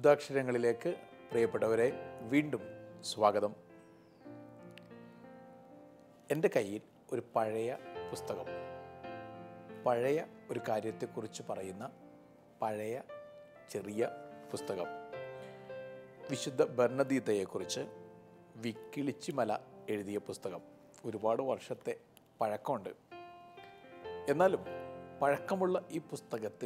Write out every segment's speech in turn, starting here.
ശുദ്ധാക്ഷരങ്ങളിലേക്ക് പ്രിയപ്പെട്ടവരെ വീണ്ടും സ്വാഗതം എൻ്റെ കയ്യിൽ ഒരു പഴയ പുസ്തകം പഴയ ഒരു കാര്യത്തെക്കുറിച്ച് പറയുന്ന പഴയ ചെറിയ പുസ്തകം വിശുദ്ധ ബർണദീതയെക്കുറിച്ച് വിക്കിളിച്ചിമല എഴുതിയ പുസ്തകം ഒരുപാട് വർഷത്തെ പഴക്കമുണ്ട് എന്നാലും പഴക്കമുള്ള ഈ പുസ്തകത്തിൽ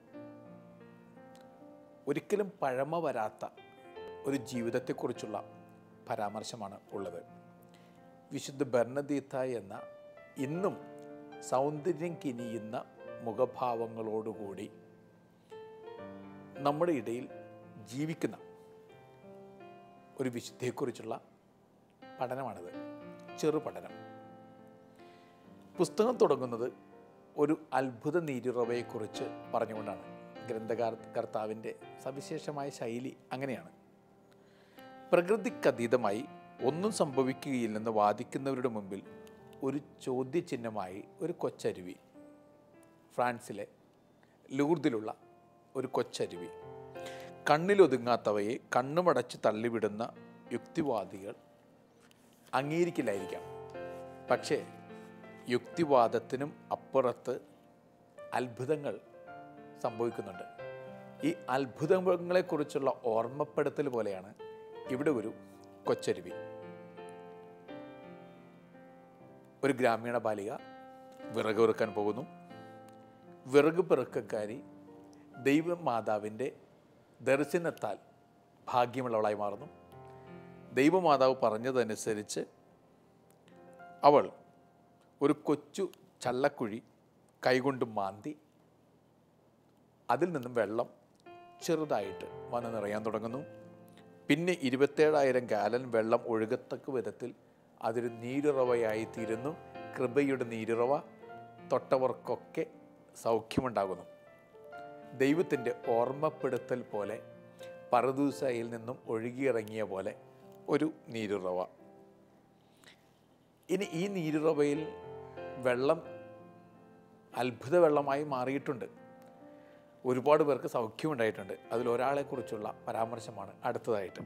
ഒരിക്കലും പഴമ വരാത്ത ഒരു ജീവിതത്തെക്കുറിച്ചുള്ള പരാമർശമാണ് ഉള്ളത് വിശുദ്ധ ബർണദീത്ത എന്ന ഇന്നും സൗന്ദര്യം കിനിയുന്ന മുഖഭാവങ്ങളോടുകൂടി നമ്മുടെ ഇടയിൽ ജീവിക്കുന്ന ഒരു വിശുദ്ധയെക്കുറിച്ചുള്ള പഠനമാണിത് ചെറു പഠനം പുസ്തകം തുടങ്ങുന്നത് ഒരു അത്ഭുത നീരുറവയെക്കുറിച്ച് പറഞ്ഞുകൊണ്ടാണ് ഗ്രന്ഥകാർ കർത്താവിൻ്റെ സവിശേഷമായ ശൈലി അങ്ങനെയാണ് പ്രകൃതിക്കതീതമായി ഒന്നും സംഭവിക്കുകയില്ലെന്ന് വാദിക്കുന്നവരുടെ മുമ്പിൽ ഒരു ചോദ്യചിഹ്നമായി ഒരു കൊച്ചരുവി ഫ്രാൻസിലെ ലൂർദിലുള്ള ഒരു കൊച്ചരുവി കണ്ണിലൊതുങ്ങാത്തവയെ കണ്ണുമടച്ച് തള്ളിവിടുന്ന യുക്തിവാദികൾ അംഗീകരിക്കില്ലായിരിക്കാം പക്ഷേ യുക്തിവാദത്തിനും അപ്പുറത്ത് അത്ഭുതങ്ങൾ സംഭവിക്കുന്നുണ്ട് ഈ അത്ഭുതങ്ങളെക്കുറിച്ചുള്ള ഓർമ്മപ്പെടുത്തൽ പോലെയാണ് ഇവിടെ ഒരു കൊച്ചരുവി ഒരു ഗ്രാമീണ ബാലിക വിറക് പെറുക്കാൻ പോകുന്നു വിറക് പെറുക്കക്കാരി ദൈവമാതാവിൻ്റെ ദർശനത്താൽ ഭാഗ്യമുള്ളവളായി മാറുന്നു ദൈവമാതാവ് പറഞ്ഞതനുസരിച്ച് അവൾ ഒരു കൊച്ചു ചള്ളക്കുഴി കൈകൊണ്ട് മാന്തി അതിൽ നിന്നും വെള്ളം ചെറുതായിട്ട് വന്ന് നിറയാൻ തുടങ്ങുന്നു പിന്നെ ഇരുപത്തേഴായിരം ഗാലൻ വെള്ളം ഒഴുകത്തക്ക വിധത്തിൽ അതൊരു നീരുറവയായി തീരുന്നു കൃപയുടെ നീരുറവ തൊട്ടവർക്കൊക്കെ സൗഖ്യമുണ്ടാകുന്നു ദൈവത്തിൻ്റെ ഓർമ്മപ്പെടുത്തൽ പോലെ പരദൂസയിൽ നിന്നും ഒഴുകിയിറങ്ങിയ പോലെ ഒരു നീരുറവ ഇനി ഈ നീരുറവയിൽ വെള്ളം അത്ഭുത വെള്ളമായി മാറിയിട്ടുണ്ട് ഒരുപാട് പേർക്ക് സൗഖ്യമുണ്ടായിട്ടുണ്ട് അതിലൊരാളെക്കുറിച്ചുള്ള പരാമർശമാണ് അടുത്തതായിട്ട്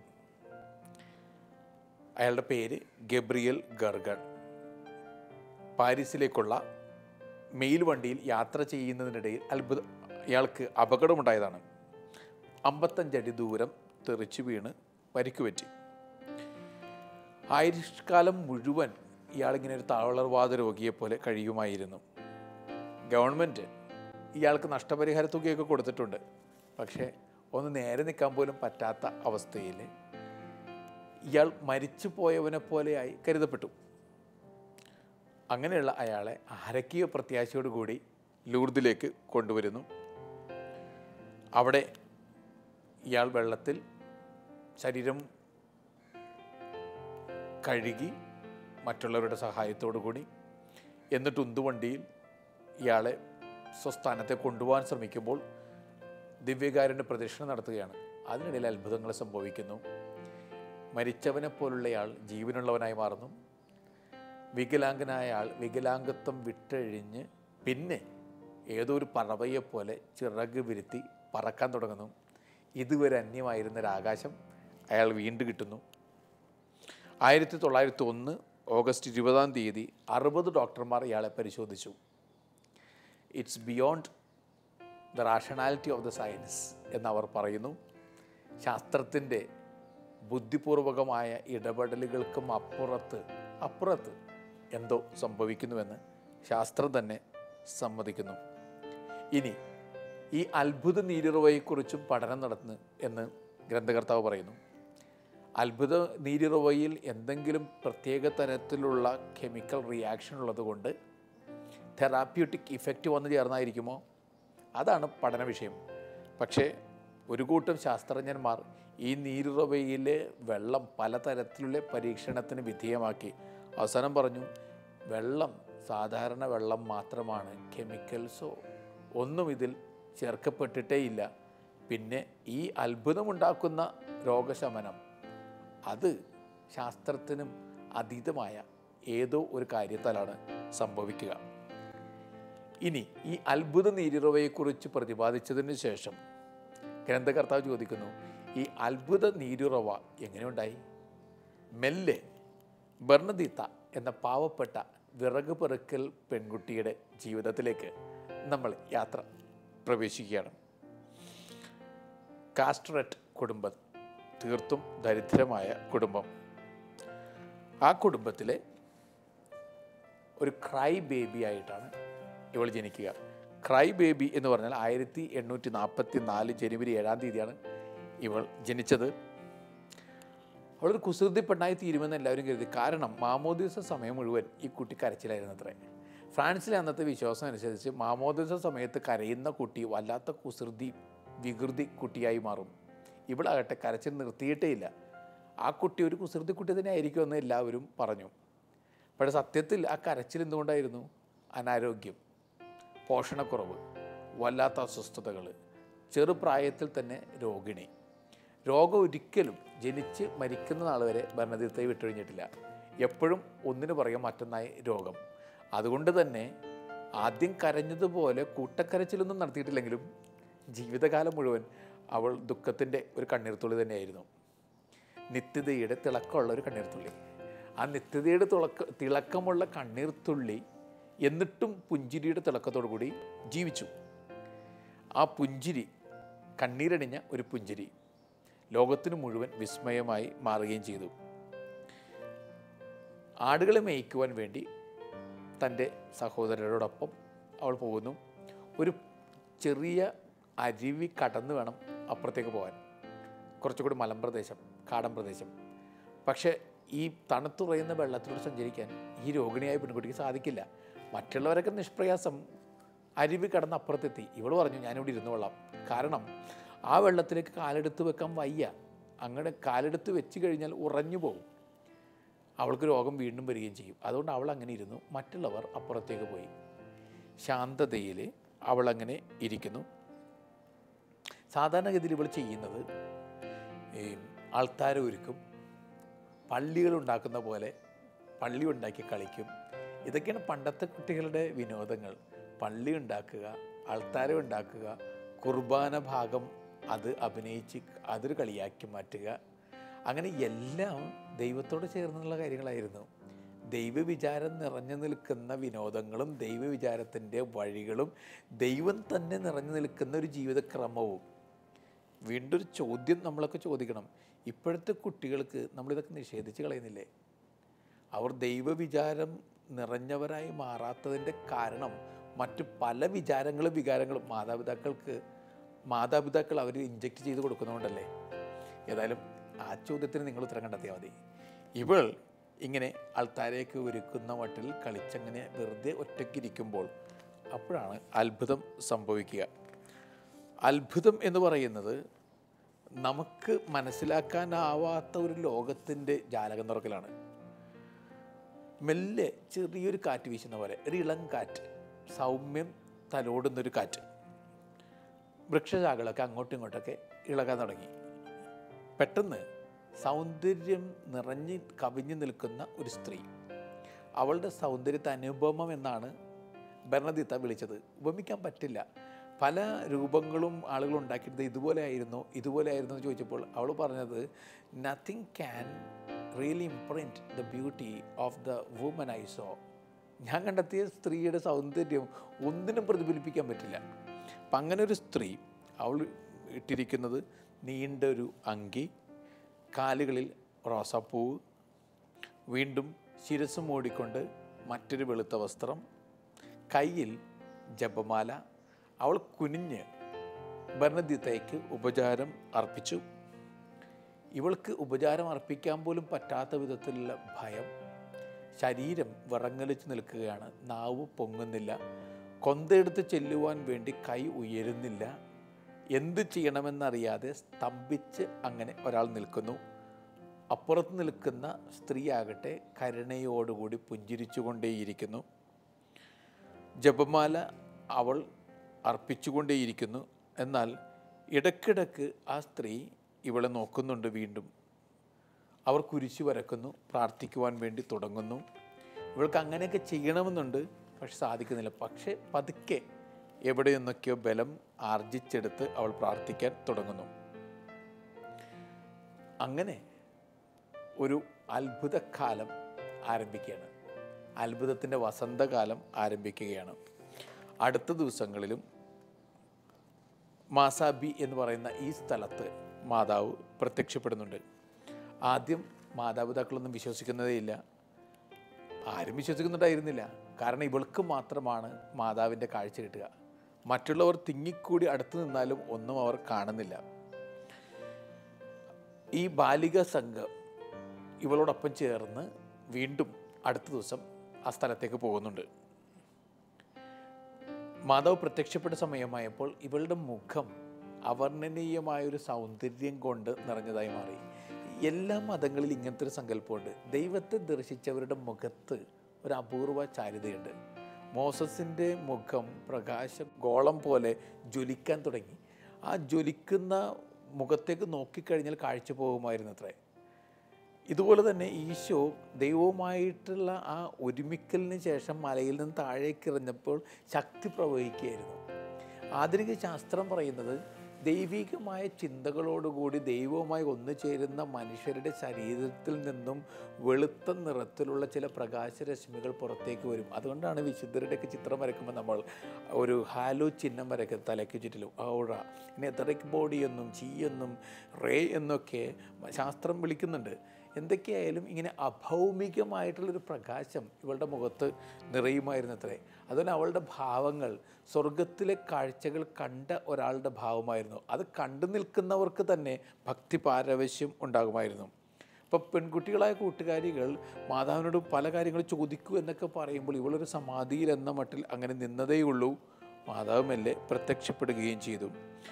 അയാളുടെ പേര് ഗബ്രിയൽ ഗർഗൺ പാരീസിലേക്കുള്ള മെയിൽ വണ്ടിയിൽ യാത്ര ചെയ്യുന്നതിനിടയിൽ അത്ഭുത ഇയാൾക്ക് അപകടമുണ്ടായതാണ് അമ്പത്തഞ്ചടി ദൂരം തെറിച്ചു വീണ് പരിക്കുപറ്റി ആയുഷ്കാലം മുഴുവൻ ഇയാളിങ്ങനെ ഒരു താവളർവാദ രോഗിയെ പോലെ കഴിയുമായിരുന്നു ഗവൺമെൻറ് ഇയാൾക്ക് നഷ്ടപരിഹാര തുകയൊക്കെ കൊടുത്തിട്ടുണ്ട് പക്ഷേ ഒന്ന് നേരെ നിൽക്കാൻ പോലും പറ്റാത്ത അവസ്ഥയിൽ ഇയാൾ മരിച്ചു പോയവനെ പോലെയായി കരുതപ്പെട്ടു അങ്ങനെയുള്ള അയാളെ ആരക്കീയ പ്രത്യാശയോടുകൂടി ലൂർദിലേക്ക് കൊണ്ടുവരുന്നു അവിടെ ഇയാൾ വെള്ളത്തിൽ ശരീരം കഴുകി മറ്റുള്ളവരുടെ സഹായത്തോടു കൂടി എന്നിട്ട് ഉന്തുവണ്ടിയിൽ ഇയാളെ സ്വസ്ഥാനത്തെ കൊണ്ടുപോകാൻ ശ്രമിക്കുമ്പോൾ ദിവ്യകാരൻ്റെ പ്രദക്ഷിണം നടത്തുകയാണ് അതിനിടയിൽ അത്ഭുതങ്ങൾ സംഭവിക്കുന്നു മരിച്ചവനെ പോലുള്ളയാൾ ജീവനുള്ളവനായി മാറുന്നു വികലാംഗനായ ആൾ വികലാംഗത്വം വിട്ടഴിഞ്ഞ് പിന്നെ ഏതോ ഒരു പറവയെപ്പോലെ ചിറക് വിരുത്തി പറക്കാൻ തുടങ്ങുന്നു ഇതുവരെ അന്യമായിരുന്ന ഒരു ആകാശം അയാൾ വീണ്ടും കിട്ടുന്നു ആയിരത്തി തൊള്ളായിരത്തി ഒന്ന് ഓഗസ്റ്റ് ഇരുപതാം തീയതി അറുപത് ഡോക്ടർമാർ ഇയാളെ പരിശോധിച്ചു it's beyond the rationality of the science എന്നവർ പറയുന്നു ശാസ്ത്രത്തിൻ്റെ ബുദ്ധിപൂർവകമായ ഇടപെടലുകൾക്കും അപ്പുറത്ത് അപ്പുറത്ത് എന്തോ സംഭവിക്കുന്നുവെന്ന് ശാസ്ത്രം തന്നെ സമ്മതിക്കുന്നു ഇനി ഈ അത്ഭുത നീരുറവയെക്കുറിച്ചും പഠനം നടത്തുന്നു എന്ന് ഗ്രന്ഥകർത്താവ് പറയുന്നു അത്ഭുത നീരുറവയിൽ എന്തെങ്കിലും പ്രത്യേക തരത്തിലുള്ള കെമിക്കൽ റിയാക്ഷൻ ഉള്ളതുകൊണ്ട് തെറാപ്യൂട്ടിക് ഇഫക്റ്റ് വന്നു ചേർന്നായിരിക്കുമോ അതാണ് പഠന വിഷയം പക്ഷേ ഒരു കൂട്ടം ശാസ്ത്രജ്ഞന്മാർ ഈ നീരുറവയിലെ വെള്ളം പലതരത്തിലുള്ള പരീക്ഷണത്തിന് വിധേയമാക്കി അവസാനം പറഞ്ഞു വെള്ളം സാധാരണ വെള്ളം മാത്രമാണ് കെമിക്കൽസോ ഒന്നും ഇതിൽ ചേർക്കപ്പെട്ടിട്ടേ ഇല്ല പിന്നെ ഈ അത്ഭുതമുണ്ടാക്കുന്ന രോഗശമനം അത് ശാസ്ത്രത്തിനും അതീതമായ ഏതോ ഒരു കാര്യത്താലാണ് സംഭവിക്കുക ഇനി ഈ അത്ഭുത നീരുറവയെക്കുറിച്ച് പ്രതിപാദിച്ചതിന് ശേഷം ഗ്രന്ഥകർത്താവ് ചോദിക്കുന്നു ഈ അത്ഭുത നീരുറവ എങ്ങനെയുണ്ടായി മെല്ലെ ബർണദീത്ത എന്ന പാവപ്പെട്ട വിറക് പെറുക്കൽ പെൺകുട്ടിയുടെ ജീവിതത്തിലേക്ക് നമ്മൾ യാത്ര പ്രവേശിക്കുകയാണ് കാസ്ട്രറ്റ് കുടുംബം തീർത്തും ദരിദ്രമായ കുടുംബം ആ കുടുംബത്തിലെ ഒരു ക്രൈ ബേബി ആയിട്ടാണ് ഇവൾ ജനിക്കുക ക്രൈ ബേബി എന്ന് പറഞ്ഞാൽ ആയിരത്തി എണ്ണൂറ്റി നാൽപ്പത്തി നാല് ജനുവരി ഏഴാം തീയതിയാണ് ഇവൾ ജനിച്ചത് അവളൊരു കുസൃതി പെണ്ണായി തീരുമെന്ന് എല്ലാവരും കരുതി കാരണം മാമോദിസ സമയം മുഴുവൻ ഈ കുട്ടി കരച്ചിലായിരുന്നു അത്രേ ഫ്രാൻസിലെ അന്നത്തെ വിശ്വാസം അനുസരിച്ച് മാമോദിസ സമയത്ത് കരയുന്ന കുട്ടി വല്ലാത്ത കുസൃതി വികൃതി കുട്ടിയായി മാറും ഇവളാകട്ടെ കരച്ചിൽ നിർത്തിയിട്ടേ ഇല്ല ആ കുട്ടി ഒരു കുസൃതി കുട്ടി തന്നെ ആയിരിക്കുമെന്ന് എല്ലാവരും പറഞ്ഞു പക്ഷേ സത്യത്തിൽ ആ കരച്ചിൽ എന്തുകൊണ്ടായിരുന്നു അനാരോഗ്യം പോഷണക്കുറവ് വല്ലാത്ത അസ്വസ്ഥതകൾ ചെറുപ്രായത്തിൽ തന്നെ രോഗിണി രോഗം ഒരിക്കലും ജനിച്ച് മരിക്കുന്ന നാൾ വരെ ഭരണതീർത്ഥയെ വിട്ടൊഴിഞ്ഞിട്ടില്ല എപ്പോഴും ഒന്നിനു പുറകെ മറ്റൊന്നായി രോഗം അതുകൊണ്ട് തന്നെ ആദ്യം കരഞ്ഞതുപോലെ കൂട്ടക്കരച്ചിലൊന്നും നടത്തിയിട്ടില്ലെങ്കിലും ജീവിതകാലം മുഴുവൻ അവൾ ദുഃഖത്തിൻ്റെ ഒരു കണ്ണീർത്തുള്ളി തന്നെയായിരുന്നു നിത്യതയുടെ തിളക്കമുള്ള ഒരു കണ്ണീർത്തുള്ളി ആ നിത്യതയുടെ തിളക്ക തിളക്കമുള്ള കണ്ണീർത്തുള്ളി എന്നിട്ടും പുഞ്ചിരിയുടെ തിളക്കത്തോടു കൂടി ജീവിച്ചു ആ പുഞ്ചിരി കണ്ണീരണിഞ്ഞ ഒരു പുഞ്ചിരി ലോകത്തിന് മുഴുവൻ വിസ്മയമായി മാറുകയും ചെയ്തു ആടുകളെ മേയ്ക്കുവാൻ വേണ്ടി തൻ്റെ സഹോദരരോടൊപ്പം അവൾ പോകുന്നു ഒരു ചെറിയ അരുവി കടന്നു വേണം അപ്പുറത്തേക്ക് പോകാൻ കുറച്ചുകൂടി മലമ്പ്രദേശം കാടൻ പ്രദേശം പക്ഷേ ഈ തണുത്തുറയുന്ന വെള്ളത്തിലൂടെ സഞ്ചരിക്കാൻ ഈ രോഗിണിയായ പെൺകുട്ടിക്ക് സാധിക്കില്ല മറ്റുള്ളവരൊക്കെ നിഷ്പ്രയാസം അരുവി കടന്ന് അപ്പുറത്തെത്തി ഇവൾ പറഞ്ഞു ഞാനിവിടെ ഇരുന്നു കൊള്ളാം കാരണം ആ വെള്ളത്തിലേക്ക് കാലെടുത്ത് വെക്കാൻ വയ്യ അങ്ങനെ കാലെടുത്ത് വെച്ച് കഴിഞ്ഞാൽ ഉറഞ്ഞു പോകും അവൾക്ക് രോഗം വീണ്ടും വരികയും ചെയ്യും അതുകൊണ്ട് അവൾ അങ്ങനെ ഇരുന്നു മറ്റുള്ളവർ അപ്പുറത്തേക്ക് പോയി ശാന്തതയിൽ അവൾ അങ്ങനെ ഇരിക്കുന്നു സാധാരണഗതിയിൽ ഇവൾ ചെയ്യുന്നത് ഈ ആൾത്താര ഒരുക്കും പള്ളികൾ ഉണ്ടാക്കുന്ന പോലെ പള്ളി ഉണ്ടാക്കി കളിക്കും ഇതൊക്കെയാണ് പണ്ടത്തെ കുട്ടികളുടെ വിനോദങ്ങൾ പള്ളി ഉണ്ടാക്കുക ആൾത്താര ഉണ്ടാക്കുക കുർബാന ഭാഗം അത് അഭിനയിച്ച് അതൊരു കളിയാക്കി മാറ്റുക അങ്ങനെ എല്ലാം ദൈവത്തോട് ചേർന്നുള്ള കാര്യങ്ങളായിരുന്നു ദൈവവിചാരം നിറഞ്ഞു നിൽക്കുന്ന വിനോദങ്ങളും ദൈവവിചാരത്തിൻ്റെ വഴികളും ദൈവം തന്നെ നിറഞ്ഞു നിൽക്കുന്ന ഒരു ജീവിതക്രമവും വീണ്ടും ഒരു ചോദ്യം നമ്മളൊക്കെ ചോദിക്കണം ഇപ്പോഴത്തെ കുട്ടികൾക്ക് നമ്മളിതൊക്കെ നിഷേധിച്ച് കളയുന്നില്ലേ അവർ ദൈവവിചാരം നിറഞ്ഞവരായി മാറാത്തതിൻ്റെ കാരണം മറ്റു പല വിചാരങ്ങളും വികാരങ്ങളും മാതാപിതാക്കൾക്ക് മാതാപിതാക്കൾ അവർ ഇഞ്ചെക്ട് ചെയ്ത് കൊടുക്കുന്നതുകൊണ്ടല്ലേ ഏതായാലും ആ ചോദ്യത്തിന് നിങ്ങൾ ഉത്തരം കണ്ടെത്തിയാൽ മതി ഇവൾ ഇങ്ങനെ ആൾത്താരേക്ക് ഒരുക്കുന്ന മട്ടിൽ കളിച്ചങ്ങനെ വെറുതെ ഒറ്റയ്ക്കിരിക്കുമ്പോൾ അപ്പോഴാണ് അത്ഭുതം സംഭവിക്കുക അത്ഭുതം എന്ന് പറയുന്നത് നമുക്ക് മനസ്സിലാക്കാനാവാത്ത ഒരു ലോകത്തിൻ്റെ ജാലകം തുറക്കലാണ് മെല്ലെ ചെറിയൊരു കാറ്റ് വീശുന്ന പോലെ ഒരു ഇളം കാറ്റ് സൗമ്യം തലോടുന്നൊരു കാറ്റ് വൃക്ഷശാഖകളൊക്കെ അങ്ങോട്ടും ഇങ്ങോട്ടൊക്കെ ഇളകാൻ തുടങ്ങി പെട്ടെന്ന് സൗന്ദര്യം നിറഞ്ഞ് കവിഞ്ഞു നിൽക്കുന്ന ഒരു സ്ത്രീ അവളുടെ സൗന്ദര്യത്തെ അനുപമം എന്നാണ് ഭരണദിത്ത വിളിച്ചത് ഉപമിക്കാൻ പറ്റില്ല പല രൂപങ്ങളും ആളുകൾ ഉണ്ടാക്കിയത് ഇതുപോലെ ആയിരുന്നു ഇതുപോലെ ആയിരുന്നു എന്ന് ചോദിച്ചപ്പോൾ അവൾ പറഞ്ഞത് nothing can really imprint the beauty of the woman I saw ഞാൻ കണ്ടെത്തിയ സ്ത്രീയുടെ സൗന്ദര്യം ഒന്നിനും പ്രതിഫലിപ്പിക്കാൻ പറ്റില്ല അപ്പം അങ്ങനെ ഒരു സ്ത്രീ അവൾ ഇട്ടിരിക്കുന്നത് നീണ്ടൊരു അങ്കി കാലുകളിൽ റോസാപ്പൂവ് വീണ്ടും ശിരസ് മൂടിക്കൊണ്ട് മറ്റൊരു വെളുത്ത വസ്ത്രം കയ്യിൽ ജപമാല അവൾ കുനിഞ്ഞ് ഭരണദിത്തയ്ക്ക് ഉപചാരം അർപ്പിച്ചു ഇവൾക്ക് ഉപചാരം അർപ്പിക്കാൻ പോലും പറ്റാത്ത വിധത്തിലുള്ള ഭയം ശരീരം വിറങ്ങലിച്ച് നിൽക്കുകയാണ് നാവ് പൊങ്ങുന്നില്ല കൊന്തെടുത്ത് ചെല്ലുവാൻ വേണ്ടി കൈ ഉയരുന്നില്ല എന്ത് ചെയ്യണമെന്നറിയാതെ സ്തംഭിച്ച് അങ്ങനെ ഒരാൾ നിൽക്കുന്നു അപ്പുറത്ത് നിൽക്കുന്ന സ്ത്രീയാകട്ടെ കരുണയോടുകൂടി പുഞ്ചിരിച്ചുകൊണ്ടേയിരിക്കുന്നു ജപമാല അവൾ അർപ്പിച്ചുകൊണ്ടേയിരിക്കുന്നു എന്നാൽ ഇടയ്ക്കിടയ്ക്ക് ആ സ്ത്രീ ഇവളെ നോക്കുന്നുണ്ട് വീണ്ടും അവർ കുരിശു വരക്കുന്നു പ്രാർത്ഥിക്കുവാൻ വേണ്ടി തുടങ്ങുന്നു ഇവൾക്ക് അങ്ങനെയൊക്കെ ചെയ്യണമെന്നുണ്ട് പക്ഷെ സാധിക്കുന്നില്ല പക്ഷേ പതുക്കെ എവിടെ നിന്നൊക്കെയോ ബലം ആർജിച്ചെടുത്ത് അവൾ പ്രാർത്ഥിക്കാൻ തുടങ്ങുന്നു അങ്ങനെ ഒരു അത്ഭുതകാലം ആരംഭിക്കുകയാണ് അത്ഭുതത്തിൻ്റെ വസന്തകാലം ആരംഭിക്കുകയാണ് അടുത്ത ദിവസങ്ങളിലും മാസാബി എന്ന് പറയുന്ന ഈ സ്ഥലത്ത് മാതാവ് പ്രത്യക്ഷപ്പെടുന്നുണ്ട് ആദ്യം മാതാപിതാക്കളൊന്നും വിശ്വസിക്കുന്നതേയില്ല ആരും വിശ്വസിക്കുന്നുണ്ടായിരുന്നില്ല കാരണം ഇവൾക്ക് മാത്രമാണ് മാതാവിൻ്റെ കാഴ്ച കിട്ടുക മറ്റുള്ളവർ തിങ്ങിക്കൂടി അടുത്ത് നിന്നാലും ഒന്നും അവർ കാണുന്നില്ല ഈ ബാലിക സംഘം ഇവളോടൊപ്പം ചേർന്ന് വീണ്ടും അടുത്ത ദിവസം ആ സ്ഥലത്തേക്ക് പോകുന്നുണ്ട് മാതാവ് പ്രത്യക്ഷപ്പെട്ട സമയമായപ്പോൾ ഇവളുടെ മുഖം അവർണ്ണനീയമായൊരു സൗന്ദര്യം കൊണ്ട് നിറഞ്ഞതായി മാറി എല്ലാ മതങ്ങളിൽ ഇങ്ങനത്തെ ഒരു സങ്കല്പമുണ്ട് ദൈവത്തെ ദർശിച്ചവരുടെ മുഖത്ത് ഒരു അപൂർവ ചാരുതയുണ്ട് മോസസിൻ്റെ മുഖം പ്രകാശ ഗോളം പോലെ ജ്വലിക്കാൻ തുടങ്ങി ആ ജ്വലിക്കുന്ന മുഖത്തേക്ക് നോക്കിക്കഴിഞ്ഞാൽ കാഴ്ച പോകുമായിരുന്നു അത്രേ ഇതുപോലെ തന്നെ ഈശോ ദൈവവുമായിട്ടുള്ള ആ ഒരുമിക്കലിന് ശേഷം മലയിൽ നിന്ന് താഴേക്ക് എറിഞ്ഞപ്പോൾ ശക്തി പ്രവഹിക്കുകയായിരുന്നു ആധുനിക ശാസ്ത്രം പറയുന്നത് ദൈവികമായ ചിന്തകളോടുകൂടി ദൈവവുമായി ഒന്നു ചേരുന്ന മനുഷ്യരുടെ ശരീരത്തിൽ നിന്നും വെളുത്ത നിറത്തിലുള്ള ചില പ്രകാശരശ്മികൾ പുറത്തേക്ക് വരും അതുകൊണ്ടാണ് വിശുദ്ധരുടെയൊക്കെ ചിത്രം വരയ്ക്കുമ്പോൾ നമ്മൾ ഒരു ഹാലോ ചിഹ്നം വരയ്ക്കുന്നത് തലയ്ക്ക് ചുറ്റിലും ഔറ നെതറിക് ബോഡി എന്നും ചീ എന്നും റേ എന്നൊക്കെ ശാസ്ത്രം വിളിക്കുന്നുണ്ട് എന്തൊക്കെയായാലും ഇങ്ങനെ അഭൗമികമായിട്ടുള്ളൊരു പ്രകാശം ഇവളുടെ മുഖത്ത് നിറയുമായിരുന്നു അത്രേ അതുപോലെ അവളുടെ ഭാവങ്ങൾ സ്വർഗത്തിലെ കാഴ്ചകൾ കണ്ട ഒരാളുടെ ഭാവമായിരുന്നു അത് കണ്ടു നിൽക്കുന്നവർക്ക് തന്നെ ഭക്തി പാരവശ്യം ഉണ്ടാകുമായിരുന്നു ഇപ്പോൾ പെൺകുട്ടികളായ കൂട്ടുകാരികൾ മാതാവിനോട് പല കാര്യങ്ങൾ ചോദിക്കൂ എന്നൊക്കെ പറയുമ്പോൾ ഇവളൊരു സമാധിയിൽ എന്ന മട്ടിൽ അങ്ങനെ നിന്നതേയുള്ളൂ മാതാവ് മെല്ലെ പ്രത്യക്ഷപ്പെടുകയും ചെയ്തു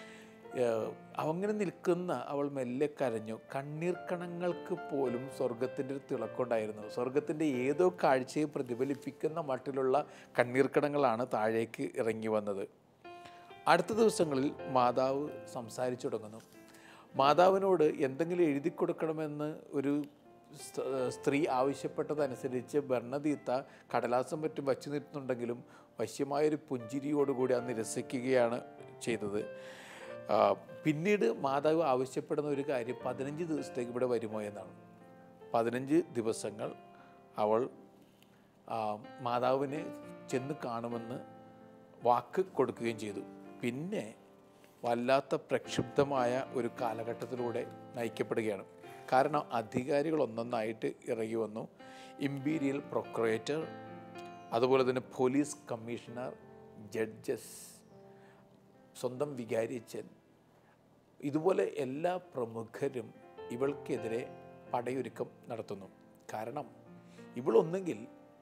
ഏഹ് അങ്ങനെ നിൽക്കുന്ന അവൾ മെല്ലെ കരഞ്ഞു കണ്ണീർ കണങ്ങൾക്ക് പോലും സ്വർഗത്തിൻ്റെ ഒരു തിളക്കമുണ്ടായിരുന്നു സ്വർഗത്തിൻ്റെ ഏതോ കാഴ്ചയെ പ്രതിഫലിപ്പിക്കുന്ന മട്ടിലുള്ള കണ്ണീർ കണങ്ങളാണ് താഴേക്ക് ഇറങ്ങി വന്നത് അടുത്ത ദിവസങ്ങളിൽ മാതാവ് സംസാരിച്ചു തുടങ്ങുന്നു മാതാവിനോട് എന്തെങ്കിലും എഴുതി കൊടുക്കണമെന്ന് ഒരു സ്- സ്ത്രീ ആവശ്യപ്പെട്ടതനുസരിച്ച് ഭരണതീത്ത കടലാസം മറ്റും വച്ചു നിർത്തുന്നുണ്ടെങ്കിലും വശ്യമായൊരു പുഞ്ചിരിയോടുകൂടി അത് നിരസിക്കുകയാണ് ചെയ്തത് ആ, പിന്നീട് മാതാവ് ആവശ്യപ്പെടുന്ന ഒരു കാര്യം പതിനഞ്ച് ദിവസത്തേക്ക് ഇവിടെ വരുമോ എന്നാണ് പതിനഞ്ച് ദിവസങ്ങൾ അവൾ ആ, മാതാവിനെ ചെന്ന് കാണുമെന്ന് വാക്ക് കൊടുക്കുകയും ചെയ്തു പിന്നെ വല്ലാത്ത പ്രക്ഷുബ്ധമായ ഒരു കാലഘട്ടത്തിലൂടെ നയിക്കപ്പെടുകയാണ് കാരണം അധികാരികൾ ഒന്നൊന്നായിട്ട് ഇറങ്ങി വന്നു ഇമ്പീരിയൽ പ്രൊക്രേറ്റർ അതുപോലെ തന്നെ പോലീസ് കമ്മീഷണർ ജഡ്ജസ് സ്വന്തം വികാരിച്ചൻ ഇതുപോലെ എല്ലാ പ്രമുഖരും ഇവൾക്കെതിരെ പടയൊരുക്കം നടത്തുന്നു കാരണം ഇവളൊന്നെങ്കിൽ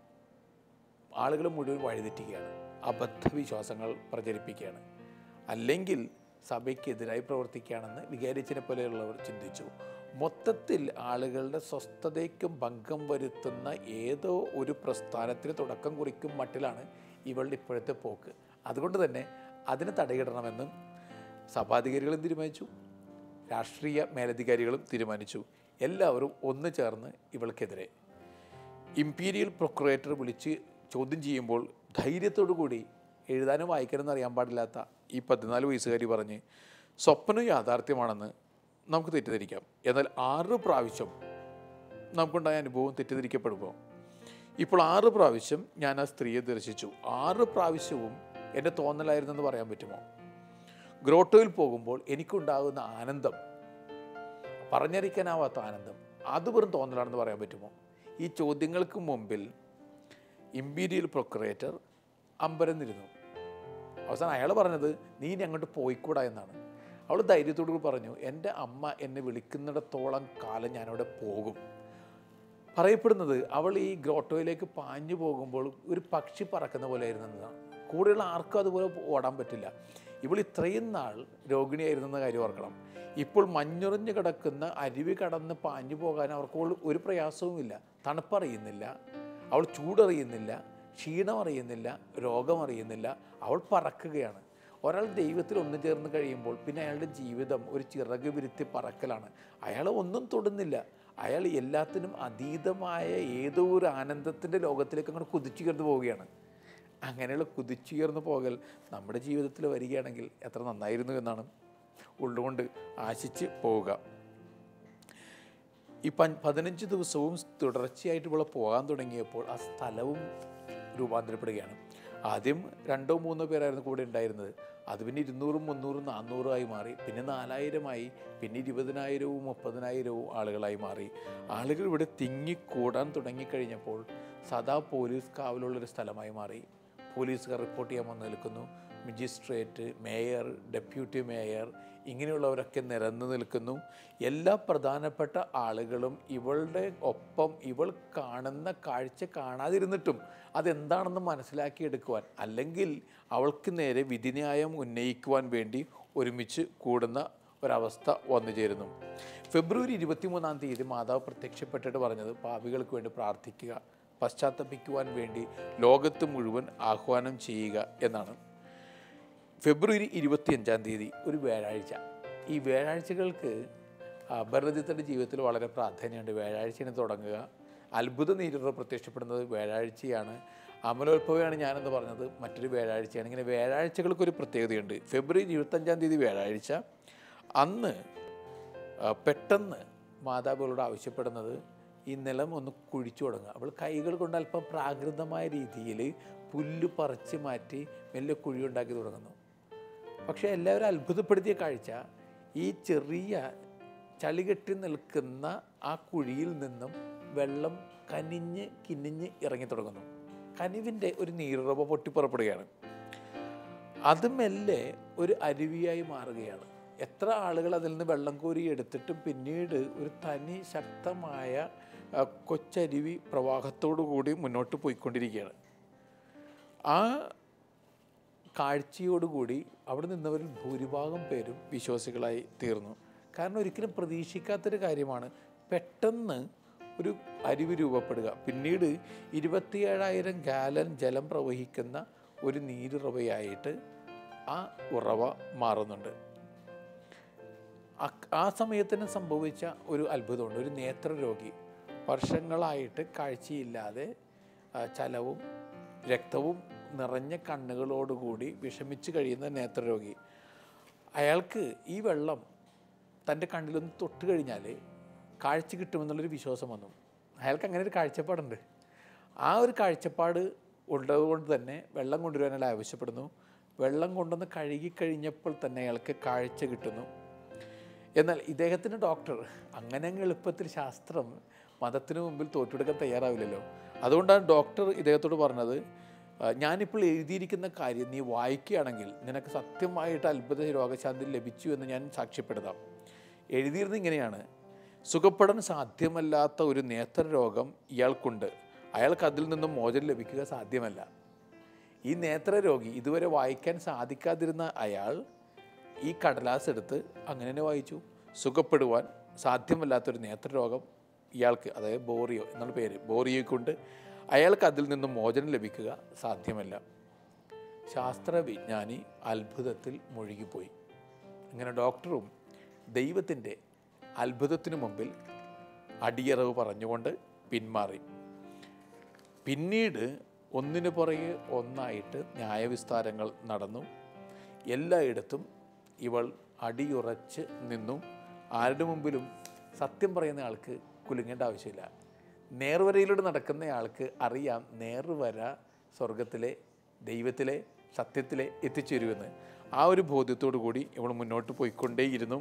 ആളുകൾ മുഴുവൻ വഴിതെറ്റുകയാണ് അബദ്ധവിശ്വാസങ്ങൾ പ്രചരിപ്പിക്കുകയാണ് അല്ലെങ്കിൽ സഭയ്ക്കെതിരായി പ്രവർത്തിക്കുകയാണെന്ന് വികാരിച്ചനെ പോലെയുള്ളവർ ചിന്തിച്ചു മൊത്തത്തിൽ ആളുകളുടെ സ്വസ്ഥതയ്ക്കും ഭംഗം വരുത്തുന്ന ഏതോ ഒരു പ്രസ്ഥാനത്തിന് തുടക്കം കുറിക്കും മട്ടിലാണ് ഇവളുടെ ഇപ്പോഴത്തെ പോക്ക് അതുകൊണ്ട് തന്നെ അതിന് തടയിടണമെന്നും സഭാധികാരികളും തീരുമാനിച്ചു രാഷ്ട്രീയ മേലധികാരികളും തീരുമാനിച്ചു എല്ലാവരും ഒന്ന് ചേർന്ന് ഇവൾക്കെതിരെ ഇമ്പീരിയൽ പ്രൊക്കുറേറ്റർ വിളിച്ച് ചോദ്യം ചെയ്യുമ്പോൾ ധൈര്യത്തോടു കൂടി എഴുതാനും വായിക്കാനും അറിയാൻ പാടില്ലാത്ത ഈ പതിനാല് വയസ്സുകാരി പറഞ്ഞ് സ്വപ്നം യാഥാർത്ഥ്യമാണെന്ന് നമുക്ക് തെറ്റിദ്ധരിക്കാം എന്നാൽ ആറ് പ്രാവശ്യം നമുക്കുണ്ടായ അനുഭവം തെറ്റിദ്ധരിക്കപ്പെടുമ്പോൾ ഇപ്പോൾ ആറ് പ്രാവശ്യം ഞാൻ ആ സ്ത്രീയെ ദർശിച്ചു ആറ് പ്രാവശ്യവും എൻ്റെ തോന്നലായിരുന്നെന്ന് പറയാൻ പറ്റുമോ ഗ്രോട്ടോയിൽ പോകുമ്പോൾ എനിക്കുണ്ടാകുന്ന ആനന്ദം പറഞ്ഞറിയിക്കാനാവാത്ത ആനന്ദം അത് വെറും തോന്നലാണെന്ന് പറയാൻ പറ്റുമോ ഈ ചോദ്യങ്ങൾക്ക് മുമ്പിൽ ഇമ്പീരിയൽ പ്രൊക്കുറേറ്റർ അമ്പരന്നിരുന്നു അവസാനം അയാൾ പറഞ്ഞത് നീ ഇനി അങ്ങോട്ട് പോയിക്കൂടാ എന്നാണ് അവൾ ധൈര്യത്തോടു കൂടി പറഞ്ഞു എൻ്റെ അമ്മ എന്നെ വിളിക്കുന്നിടത്തോളം കാലം ഞാനവിടെ പോകും പറയപ്പെടുന്നത് അവൾ ഈ ഗ്രോട്ടോയിലേക്ക് പാഞ്ഞു പോകുമ്പോൾ ഒരു പക്ഷി പറക്കുന്ന പോലെ ആയിരുന്നതാണ് കൂടെയുള്ള ആർക്കും അതുപോലെ ഓടാൻ പറ്റില്ല ഇവൾ ഇത്രയും നാൾ രോഗിണിയായിരുന്നെന്ന കാര്യം ഓർക്കണം ഇപ്പോൾ മഞ്ഞുറിഞ്ഞ് കിടക്കുന്ന അരുവി കടന്ന് പാഞ്ഞു പോകാൻ അവർക്ക് ഒരു പ്രയാസവുമില്ല തണുപ്പറിയുന്നില്ല അവൾ ചൂടറിയുന്നില്ല ക്ഷീണം അറിയുന്നില്ല രോഗം അറിയുന്നില്ല അവൾ പറക്കുകയാണ് ഒരാൾ ദൈവത്തിൽ ഒന്നു ചേർന്ന് കഴിയുമ്പോൾ പിന്നെ അയാളുടെ ജീവിതം ഒരു ചിറക് വിരുത്തി പറക്കലാണ് അയാൾ ഒന്നും തൊടുന്നില്ല അയാൾ എല്ലാത്തിനും അതീതമായ ഏതോ ഒരു ആനന്ദത്തിൻ്റെ ലോകത്തിലേക്ക് അങ്ങോട്ട് കുതിച്ചുയർന്നു പോവുകയാണ് അങ്ങനെയുള്ള കുതിച്ചുയർന്നു പോകൽ നമ്മുടെ ജീവിതത്തിൽ വരികയാണെങ്കിൽ എത്ര നന്നായിരുന്നു എന്നാണ് ഉള്ളുകൊണ്ട് ആശിച്ച് പോവുക ഈ പ പതിനഞ്ച് ദിവസവും തുടർച്ചയായിട്ട് ഇവിടെ പോകാൻ തുടങ്ങിയപ്പോൾ ആ സ്ഥലവും രൂപാന്തരപ്പെടുകയാണ് ആദ്യം രണ്ടോ മൂന്നോ പേരായിരുന്നു കൂടെ ഉണ്ടായിരുന്നത് അത് പിന്നെ ഇരുന്നൂറും മുന്നൂറും നാന്നൂറും ആയി മാറി പിന്നെ നാലായിരമായി പിന്നെ ഇരുപതിനായിരവും മുപ്പതിനായിരവും ആളുകളായി മാറി ആളുകൾ ഇവിടെ തിങ്ങിക്കൂടാൻ തുടങ്ങിക്കഴിഞ്ഞപ്പോൾ സദാ പോലീസ് കാവലുള്ളൊരു സ്ഥലമായി മാറി പോലീസുകാർ റിപ്പോർട്ട് ചെയ്യാൻ വന്ന് നിൽക്കുന്നു മജിസ്ട്രേറ്റ് മേയർ ഡെപ്യൂട്ടി മേയർ ഇങ്ങനെയുള്ളവരൊക്കെ നിരന്നു നിൽക്കുന്നു എല്ലാ പ്രധാനപ്പെട്ട ആളുകളും ഇവളുടെ ഒപ്പം ഇവൾ കാണുന്ന കാഴ്ച കാണാതിരുന്നിട്ടും അതെന്താണെന്ന് മനസ്സിലാക്കിയെടുക്കുവാൻ അല്ലെങ്കിൽ അവൾക്ക് നേരെ വിധിന്യായം ഉന്നയിക്കുവാൻ വേണ്ടി ഒരുമിച്ച് കൂടുന്ന ഒരവസ്ഥ വന്നു ചേരുന്നു ഫെബ്രുവരി ഇരുപത്തിമൂന്നാം തീയതി മാതാവ് പ്രത്യക്ഷപ്പെട്ടിട്ട് പറഞ്ഞത് പാപികൾക്ക് വേണ്ടി പ്രാർത്ഥിക്കുക പശ്ചാത്തപിക്കുവാൻ വേണ്ടി ലോകത്ത് മുഴുവൻ ആഹ്വാനം ചെയ്യുക എന്നാണ് ഫെബ്രുവരി ഇരുപത്തിയഞ്ചാം തീയതി ഒരു വ്യാഴാഴ്ച ഈ വ്യാഴാഴ്ചകൾക്ക് ബർണദിത്തയുടെ ജീവിതത്തിൽ വളരെ പ്രാധാന്യമുണ്ട് വ്യാഴാഴ്ചയാണ് തുടങ്ങുക അത്ഭുത നീരുറ പ്രത്യക്ഷപ്പെടുന്നത് വ്യാഴാഴ്ചയാണ് അമലോത്ഭവമാണ് ഞാനെന്ന് പറഞ്ഞത് മറ്റൊരു വ്യാഴാഴ്ചയാണ് ഇങ്ങനെ വ്യാഴാഴ്ചകൾക്കൊരു പ്രത്യേകതയുണ്ട് ഫെബ്രുവരി ഇരുപത്തഞ്ചാം തീയതി വ്യാഴാഴ്ച അന്ന് ആ, പെട്ടെന്ന് മാതാപിതാക്കളോട് ആവശ്യപ്പെടുന്നത് ഈ നിലം ഒന്ന് കുഴിച്ചു തുടങ്ങുക അവൾ കൈകൾ കൊണ്ട് അല്പം പ്രാകൃതമായ രീതിയിൽ പുല്ല് പറിച്ച് മാറ്റി മെല്ലെ കുഴി ഉണ്ടാക്കി തുടങ്ങുന്നു പക്ഷേ എല്ലാവരും അത്ഭുതപ്പെടുത്തിയ കാഴ്ച ഈ ചെറിയ ചളികെട്ടി നിൽക്കുന്ന ആ കുഴിയിൽ നിന്നും വെള്ളം കനിഞ്ഞ് കിനിഞ്ഞ് ഇറങ്ങി തുടങ്ങുന്നു കനിവിൻ്റെ ഒരു നീറുറവ പൊട്ടിപ്പുറപ്പെടുകയാണ് അത് മെല്ലെ ഒരു അരുവിയായി മാറുകയാണ് എത്ര ആളുകൾ അതിൽ നിന്ന് വെള്ളം കോരി എടുത്തിട്ടും പിന്നീട് ഒരു തനി ശക്തമായ ആ, കൊച്ചരുവി പ്രവാഹത്തോടു കൂടി മുന്നോട്ട് പോയിക്കൊണ്ടിരിക്കുകയാണ് ആ കാഴ്ചയോടുകൂടി അവിടെ നിന്നവരിൽ ഭൂരിഭാഗം പേരും വിശ്വാസികളായി തീർന്നു കാരണം ഒരിക്കലും പ്രതീക്ഷിക്കാത്തൊരു കാര്യമാണ് പെട്ടെന്ന് ഒരു അരുവി രൂപപ്പെടുക പിന്നീട് ഇരുപത്തിയേഴായിരം ഗാലൻ ജലം പ്രവഹിക്കുന്ന ഒരു നീരുറവയായിട്ട് ആ ഉറവ മാറുന്നുണ്ട് അ- ആ സമയത്തിന് സംഭവിച്ച ഒരു അത്ഭുതമുണ്ട് ഒരു നേത്രരോഗി വർഷങ്ങളായിട്ട് കാഴ്ചയില്ലാതെ ആ, ചലവും രക്തവും നിറഞ്ഞ കണ്ണുകളോടുകൂടി വിഷമിച്ച് കഴിയുന്ന നേത്രരോഗി അയാൾക്ക് ഈ വെള്ളം തൻ്റെ കണ്ണിലൊന്ന് തൊട്ട് കഴിഞ്ഞാൽ കാഴ്ച കിട്ടുമെന്നുള്ളൊരു വിശ്വാസം വന്നു അയാൾക്ക് അങ്ങനെ ഒരു കാഴ്ചപ്പാടുണ്ട് ആ ഒരു കാഴ്ചപ്പാട് ഉള്ളതുകൊണ്ട് തന്നെ വെള്ളം കൊണ്ടുവരാൻ അയാൾ ആവശ്യപ്പെടുന്നു വെള്ളം കൊണ്ടുവന്ന് കഴുകിക്കഴിഞ്ഞപ്പോൾ തന്നെ അയാൾക്ക് കാഴ്ച കിട്ടുന്നു എന്നാൽ ഇദ്ദേഹത്തിന് ഡോക്ടർ അങ്ങനെ അങ്ങ് എളുപ്പത്തിൽ ശാസ്ത്രം മതത്തിന് മുമ്പിൽ തോറ്റെടുക്കാൻ തയ്യാറാവില്ലല്ലോ അതുകൊണ്ടാണ് ഡോക്ടർ ഇദ്ദേഹത്തോട് പറഞ്ഞത് "ആ, ഞാനിപ്പോൾ എഴുതിയിരിക്കുന്ന കാര്യം നീ വായിക്കുകയാണെങ്കിൽ നിനക്ക് സത്യമായിട്ട് അത്ഭുത രോഗശാന്തി ലഭിച്ചു എന്ന് ഞാൻ സാക്ഷ്യപ്പെടുത്താം എഴുതിയിരുന്നത് ഇങ്ങനെയാണ് സുഖപ്പെടാൻ സാധ്യമല്ലാത്ത ഒരു നേത്രരോഗം ഇയാൾക്കുണ്ട് അയാൾക്ക് അതിൽ നിന്നും മോചനം ലഭിക്കുക സാധ്യമല്ല ഈ നേത്രരോഗി ഇതുവരെ വായിക്കാൻ സാധിക്കാതിരുന്ന അയാൾ ഈ കടലാസ് എടുത്ത് അങ്ങനെ തന്നെ വായിച്ചു സുഖപ്പെടുവാൻ സാധ്യമല്ലാത്തൊരു നേത്രരോഗം ഇയാൾക്ക് അതായത് ബോറിയോ എന്നുള്ള പേര് ബോറിയോയ്ക്കുണ്ട് അയാൾക്ക് അതിൽ നിന്നും മോചനം ലഭിക്കുക സാധ്യമല്ല ശാസ്ത്രവിജ്ഞാനി അത്ഭുതത്തിൽ മുഴുകിപ്പോയി അങ്ങനെ ഡോക്ടറും ദൈവത്തിൻ്റെ അത്ഭുതത്തിനു മുമ്പിൽ അടിയറവ് പറഞ്ഞുകൊണ്ട് പിന്മാറി പിന്നീട് ഒന്നിനു പുറകെ ഒന്നായിട്ട് ന്യായവിസ്താരങ്ങൾ നടന്നു എല്ലായിടത്തും ഇവൾ അടിയുറച്ച് നിന്നു ആരുടെ മുമ്പിലും സത്യം പറയുന്ന ആൾക്ക് കുലുങ്ങേണ്ട ആവശ്യമില്ല നേർവരയിലൂടെ നടക്കുന്ന ആൾക്ക് അറിയാം നേർവര സ്വർഗത്തിലെ ദൈവത്തിലെ സത്യത്തിലെ എത്തിച്ചേരുമെന്ന് ആ ഒരു ബോധ്യത്തോടു കൂടി ഇവൾ മുന്നോട്ട് പോയിക്കൊണ്ടേയിരുന്നു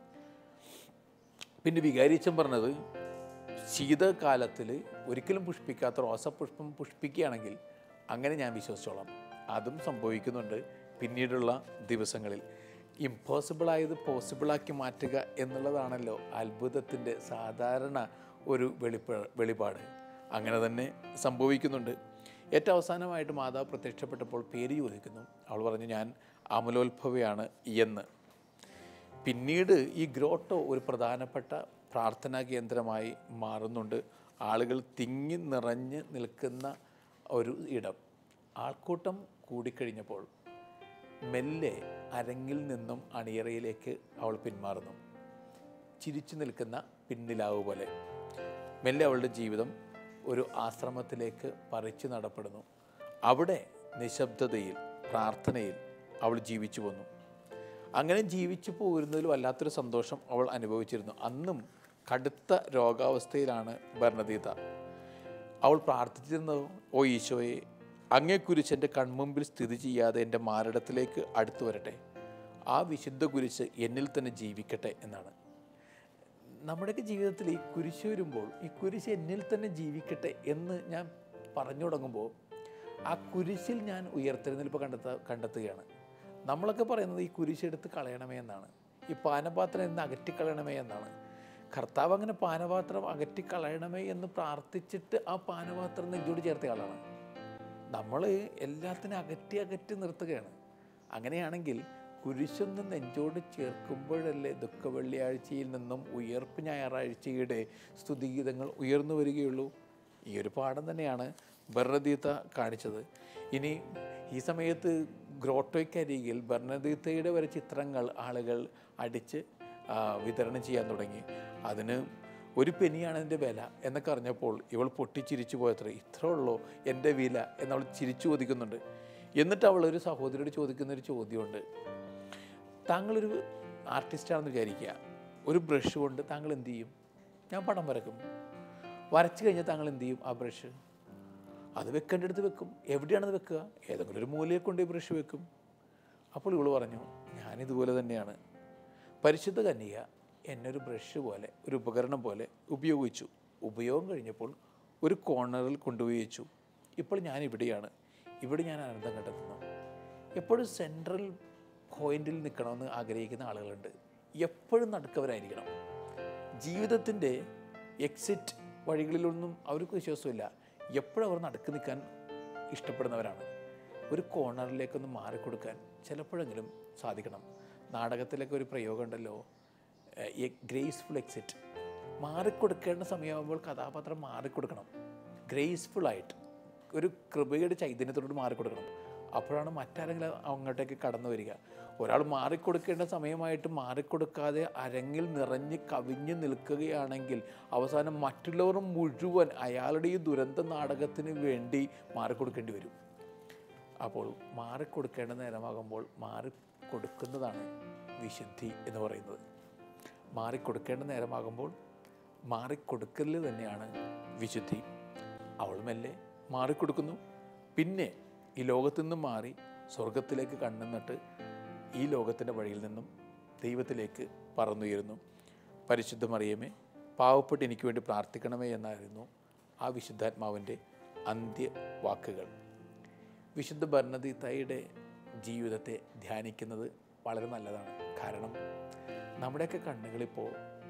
പിന്നെ വികാരിച്ചൻ പറഞ്ഞത് ശീതകാലത്തിൽ ഒരിക്കലും പുഷ്പിക്കാത്ത റോസപുഷ്പം പുഷ്പിക്കുകയാണെങ്കിൽ അങ്ങനെ ഞാൻ വിശ്വസിച്ചോളാം അതും സംഭവിക്കുന്നുണ്ട് പിന്നീടുള്ള ദിവസങ്ങളിൽ ഇമ്പോസിബിളായത് പോസിബിളാക്കി മാറ്റുക എന്നുള്ളതാണല്ലോ അത്ഭുതത്തിൻ്റെ സാധാരണ ഒരു വെളിപ്പ വെളിപാട് അങ്ങനെ തന്നെ സംഭവിക്കുന്നുണ്ട് ഏറ്റവും അവസാനമായിട്ട് മാതാവ് പ്രത്യക്ഷപ്പെട്ടപ്പോൾ പേര് ചോദിക്കുന്നു അവൾ പറഞ്ഞു ഞാൻ അമലോത്ഭവയാണ് എന്ന് പിന്നീട് ഈ ഗ്രോട്ടോ ഒരു പ്രധാനപ്പെട്ട പ്രാർത്ഥനാ കേന്ദ്രമായി മാറുന്നുണ്ട് ആളുകൾ തിങ്ങി നിറഞ്ഞ് നിൽക്കുന്ന ഒരു ഇടം ആൾക്കൂട്ടം കൂടിക്കഴിഞ്ഞപ്പോൾ മെല്ലെ അരങ്ങിൽ നിന്നും അണിയറയിലേക്ക് അവൾ പിന്മാറുന്നു ചിരിച്ചു നിൽക്കുന്ന പിന്നിലാവ് പോലെ മെല്ലെ അവളുടെ ജീവിതം ഒരു ആശ്രമത്തിലേക്ക് പറിച്ചു നടപ്പെടുന്നു അവിടെ നിശബ്ദതയിൽ പ്രാർത്ഥനയിൽ അവൾ ജീവിച്ചു വന്നു അങ്ങനെ ജീവിച്ചു പോരുന്നതിൽ വല്ലാത്തൊരു സന്തോഷം അവൾ അനുഭവിച്ചിരുന്നു അന്നും കടുത്ത രോഗാവസ്ഥയിലാണ് ഭരണതീത അവൾ പ്രാർത്ഥിച്ചിരുന്നത് ഓ ഈശോയെ അങ്ങേ കുരിശ് എൻ്റെ കൺമുമ്പിൽ സ്ഥിതി ചെയ്യാതെ എൻ്റെ മാരടത്തിലേക്ക് അടുത്തു വരട്ടെ ആ വിശുദ്ധ കുരിശ് എന്നിൽ തന്നെ ജീവിക്കട്ടെ എന്നാണ് നമ്മുടെയൊക്കെ ജീവിതത്തിൽ ഈ കുരിശ് വരുമ്പോൾ ഈ കുരിശ് എന്നിൽ തന്നെ ജീവിക്കട്ടെ എന്ന് ഞാൻ പറഞ്ഞു തുടങ്ങുമ്പോൾ ആ കുരിശിൽ ഞാൻ ഉയർത്തെഴുന്നേൽപ്പ് കണ്ടെത്ത കണ്ടെത്തുകയാണ് നമ്മളൊക്കെ പറയുന്നത് ഈ കുരിശെടുത്ത് കളയണമേ എന്നാണ് ഈ പാനപാത്രം എന്ന് അകറ്റിക്കളയണമേ എന്നാണ് കർത്താവ് അങ്ങനെ പാനപാത്രം അകറ്റിക്കളയണമേ എന്ന് പ്രാർത്ഥിച്ചിട്ട് ആ പാനപാത്രം നെഞ്ചോട് ചേർത്ത ആളാണ് നമ്മൾ എല്ലാത്തിനും അകറ്റി അകറ്റി നിർത്തുകയാണ് അങ്ങനെയാണെങ്കിൽ കുരിശൊന്ന് നെഞ്ചോട് ചേർക്കുമ്പോഴല്ലേ ദുഃഖ വെള്ളിയാഴ്ചയിൽ നിന്നും ഉയർപ്പ് ഞായറാഴ്ചയുടെ സ്തുതിഗീതങ്ങൾ ഉയർന്നു വരികയുള്ളൂ ഈ ഒരു പാഠം തന്നെയാണ് ബർണദീത്ത കാണിച്ചത് ഇനി ഈ സമയത്ത് ഗ്രോട്ടോയ്ക്കരികിൽ ബർണദീത്തയുടെ വരെ ചിത്രങ്ങൾ ആളുകൾ അടിച്ച് ആ, വിതരണം ചെയ്യാൻ തുടങ്ങി അതിന് ഒരു പെനിയാണ് എൻ്റെ വില എന്നൊക്കെ അറിഞ്ഞപ്പോൾ ഇവൾ പൊട്ടിച്ചിരിച്ചു പോയത്ര ഇത്ര ഉള്ളോ എൻ്റെ വില എന്നവൾ ചിരിച്ചു ചോദിക്കുന്നുണ്ട് എന്നിട്ട് അവൾ ഒരു സഹോദരിയോട് ചോദിക്കുന്ന ഒരു ചോദ്യമുണ്ട് താങ്കളൊരു ആർട്ടിസ്റ്റാണെന്ന് വിചാരിക്കുക ഒരു ബ്രഷ് കൊണ്ട് താങ്കൾ എന്ത് ചെയ്യും ഞാൻ പടം വരക്കും വരച്ചു കഴിഞ്ഞാൽ താങ്കൾ എന്ത് ചെയ്യും ആ ബ്രഷ് അത് വെക്കേണ്ടടുത്ത് വെക്കും എവിടെയാണത് വെക്കുക ഏതെങ്കിലും ഒരു മൂലയെ കൊണ്ട് ഈ ബ്രഷ് വെക്കും അപ്പോൾ ഇവള് പറഞ്ഞു ഞാനിതുപോലെ തന്നെയാണ് പരിശുദ്ധ കന്യക എന്നെ ഒരു ബ്രഷ് പോലെ ഒരു ഉപകരണം പോലെ ഉപയോഗിച്ചു ഉപയോഗം കഴിഞ്ഞപ്പോൾ ഒരു കോർണറിൽ കൊണ്ടുപോയി വെച്ചു ഇപ്പോൾ ഞാൻ ഇവിടെയാണ് ഇവിടെ ഞാൻ ആനന്ദം കണ്ടെത്തുന്നു എപ്പോഴും സെൻട്രൽ പോയിന്റിൽ നിൽക്കണമെന്ന് ആഗ്രഹിക്കുന്ന ആളുകളുണ്ട് എപ്പോഴും നടുക്കവരായിരിക്കണം ജീവിതത്തിൻ്റെ എക്സിറ്റ് വഴികളിലൊന്നും അവർക്ക് വിശ്വാസമില്ല എപ്പോഴും അവർ നടുക്ക് നിൽക്കാൻ ഇഷ്ടപ്പെടുന്നവരാണ് ഒരു കോർണറിലേക്കൊന്ന് മാറിക്കൊടുക്കാൻ ചിലപ്പോഴെങ്കിലും സാധിക്കണം നാടകത്തിലൊക്കെ ഒരു പ്രയോഗം ഉണ്ടല്ലോ എ ഗ്രേസ്ഫുൾ എക്സിറ്റ് മാറിക്കൊടുക്കേണ്ട സമയമാകുമ്പോൾ കഥാപാത്രം മാറിക്കൊടുക്കണം ഗ്രേസ്ഫുള്ളായിട്ട് ഒരു കൃപയുടെ ചൈതന്യത്തോട് മാറിക്കൊടുക്കണം അപ്പോഴാണ് മറ്റാരെങ്കിലും അങ്ങോട്ടേക്ക് കടന്നു വരിക ഒരാൾ മാറിക്കൊടുക്കേണ്ട സമയമായിട്ട് മാറിക്കൊടുക്കാതെ അരങ്ങിൽ നിറഞ്ഞ് കവിഞ്ഞ് നിൽക്കുകയാണെങ്കിൽ അവസാനം മറ്റുള്ളവർ മുഴുവൻ അയാളുടെ ഈ ദുരന്ത നാടകത്തിന് വേണ്ടി മാറിക്കൊടുക്കേണ്ടി വരും അപ്പോൾ മാറിക്കൊടുക്കേണ്ട നേരമാകുമ്പോൾ മാറിക്കൊടുക്കുന്നതാണ് വിശുദ്ധി എന്ന് പറയുന്നത് മാറിക്കൊടുക്കേണ്ട നേരമാകുമ്പോൾ മാറിക്കൊടുക്കൽ തന്നെയാണ് വിശുദ്ധി അവൾ മെല്ലെ മാറിക്കൊടുക്കുന്നു പിന്നെ ഈ ലോകത്തു നിന്നും മാറി സ്വർഗത്തിലേക്ക് കണ്ണെന്നിട്ട് ഈ ലോകത്തിൻ്റെ വഴിയിൽ നിന്നും ദൈവത്തിലേക്ക് പറന്നുയരുന്നു പരിശുദ്ധ മറിയമേ പാവപ്പെട്ട് എനിക്ക് വേണ്ടി പ്രാർത്ഥിക്കണമേ എന്നായിരുന്നു ആ വിശുദ്ധാത്മാവിൻ്റെ അന്ത്യ വാക്കുകൾ വിശുദ്ധ ഭരണതീത്തയുടെ ജീവിതത്തെ ധ്യാനിക്കുന്നത് വളരെ നല്ലതാണ് കാരണം നമ്മുടെയൊക്കെ കണ്ണുകളിപ്പോൾ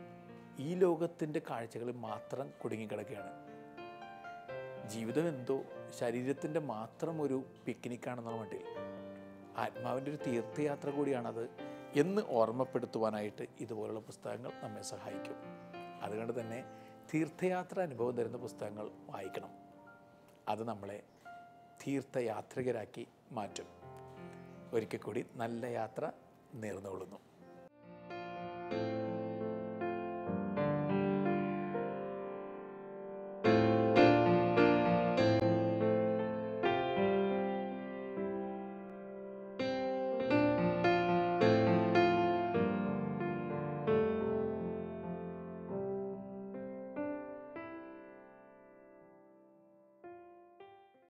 ഈ ലോകത്തിൻ്റെ കാഴ്ചകളിൽ മാത്രം കുടുങ്ങിക്കിടക്കുകയാണ് ജീവിതം എന്തോ ശരീരത്തിൻ്റെ മാത്രം ഒരു പിക്നിക്കാണെന്നുള്ള മട്ടിൽ ആത്മാവിൻ്റെ ഒരു തീർത്ഥയാത്ര കൂടിയാണത് എന്ന് ഓർമ്മപ്പെടുത്തുവാനായിട്ട് ഇതുപോലുള്ള പുസ്തകങ്ങൾ നമ്മെ സഹായിക്കും അതുകൊണ്ട് തന്നെ തീർത്ഥയാത്ര അനുഭവം തരുന്ന പുസ്തകങ്ങൾ വായിക്കണം അത് നമ്മളെ തീർത്ഥയാത്രികരാക്കി മാറ്റും ഒരിക്കൽ കൂടി നല്ല യാത്ര നേർന്നുകൊള്ളുന്നു